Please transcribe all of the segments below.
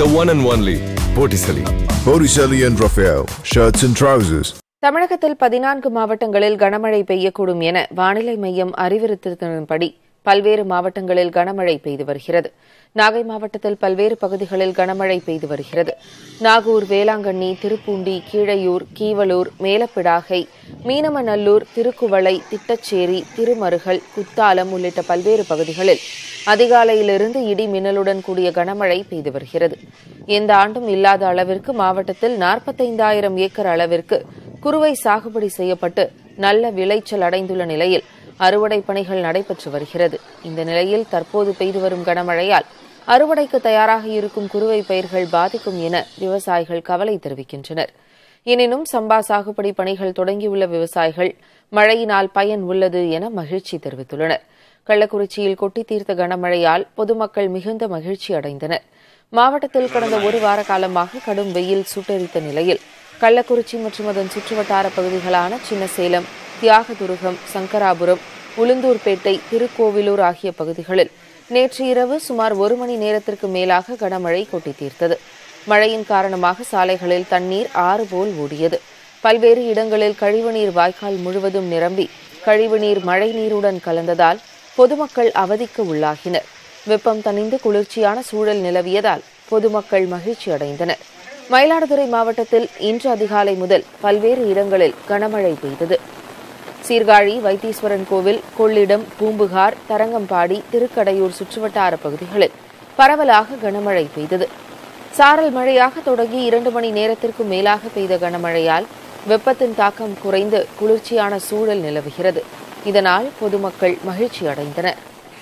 The one and only Botticelli. Botticelli and Raphael, shirts and trousers. தமிழகத்தில் பதினான்கு மாவட்டங்களில் கனமழை பெய்யக்கூடும் என வானிலை மையம் அறிவுறுத்தியதன்படி பல்வேறு மாவட்டங்களில் கனமழை பெய்து வருகிறது நாகை மாவட்டத்தில் பல்வேறு பகுதிகளில் கனமழை பெய்து வருகிறது நாகூர் வேளாங்கண்ணி திருப்பூண்டி கீழையூர் கீவலூர் மேலப்பிடாகை மீனமநல்லூர் திருக்குவளை திட்டச்சேரி திருமருகல் குத்தாலம் உள்ளிட்ட பல்வேறு பகுதிகளில் அதிகாலையிலிருந்து இடி மின்னலுடன் கூடிய கனமழை பெய்து வருகிறது எந்த ஆண்டும் இல்லாத அளவிற்கு மாவட்டத்தில் நாற்பத்தைந்தாயிரம் ஏக்கர் அளவிற்கு குறுவை சாகுபடி செய்யப்பட்டு நல்ல விளைச்சல் அடைந்துள்ள நிலையில் அறுவடை பணிகள் நடைபெற்று வருகிறது இந்த நிலையில் தற்போது பெய்து வரும் கனமழையால் அறுவடைக்கு தயாராக இருக்கும் குறுவை பயிர்கள் பாதிக்கும் என விவசாயிகள் கவலை தெரிவிக்கின்றனர் எனினும் சம்பா சாகுபடி பணிகள் தொடங்கியுள்ள விவசாயிகள் மழையினால் பயன் உள்ளது என மகிழ்ச்சி தெரிவித்துள்ளனர் கள்ளக்குறிச்சியில் கொட்டி தீர்த்த கனமழையால் பொதுமக்கள் மிகுந்த மகிழ்ச்சி அடைந்தனர் மாவட்டத்தில் கடந்த ஒரு வார காலமாக கடும் வெயில் சுட்டெரித்த நிலையில் கள்ளக்குறிச்சி மற்றும் அதன் சுற்றுவட்டார பகுதிகளான சின்னசேலம் தியாகதுருகம் சங்கராபுரம் உளுந்தூர்பேட்டை திருக்கோவிலூர் ஆகிய பகுதிகளில் நேற்று இரவு சுமார் ஒரு மணி நேரத்திற்கு மேலாக கனமழை கொட்டி தீர்த்தது மழையின் காரணமாக சாலைகளில் தண்ணீர் ஆறு போல் ஓடியது பல்வேறு இடங்களில் கழிவுநீர் வாய்க்கால் முழுவதும் நிரம்பி கழிவுநீர் மழை நீருடன் கலந்ததால் பொதுமக்கள் அவதிக்கு உள்ளாகினர் வெப்பம் தணிந்து குளிர்ச்சியான சூழல் நிலவியதால் பொதுமக்கள் மகிழ்ச்சி அடைந்தனர் மயிலாடுதுறை மாவட்டத்தில் இன்று அதிகாலை முதல் பல்வேறு இடங்களில் கனமழை பெய்தது சீர்காழி வைத்தீஸ்வரன் கோவில் கொள்ளிடம் பூம்புகார் தரங்கம்பாடி திருக்கடையூர் சுற்றுவட்டார பகுதிகளில் பரவலாக கனமழை பெய்தது சாரல் மழையாக தொடங்கி இரண்டு மணி நேரத்திற்கு மேலாக பெய்த கனமழையால் வெப்பத்தின் தாக்கம் குறைந்து குளிர்ச்சியான சூழல் நிலவுகிறது இதனால் பொதுமக்கள் மகிழ்ச்சி அடைந்தனர்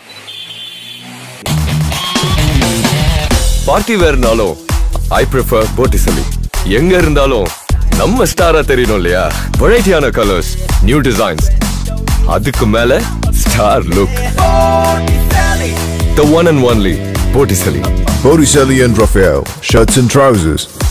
பார்ட்டி வேர்னாலும் ஐ ப்ரிஃபர் Botticelli. எங்க இருந்தாலும் நம்ம ஸ்டாரா தெரியணும் இல்லையா வெரைட்டியான கலர்ஸ் நியூ டிசைன்ஸ் அதுக்கு மேல star look The one and only Botticelli. Botticelli and Raphael, shirts and trousers.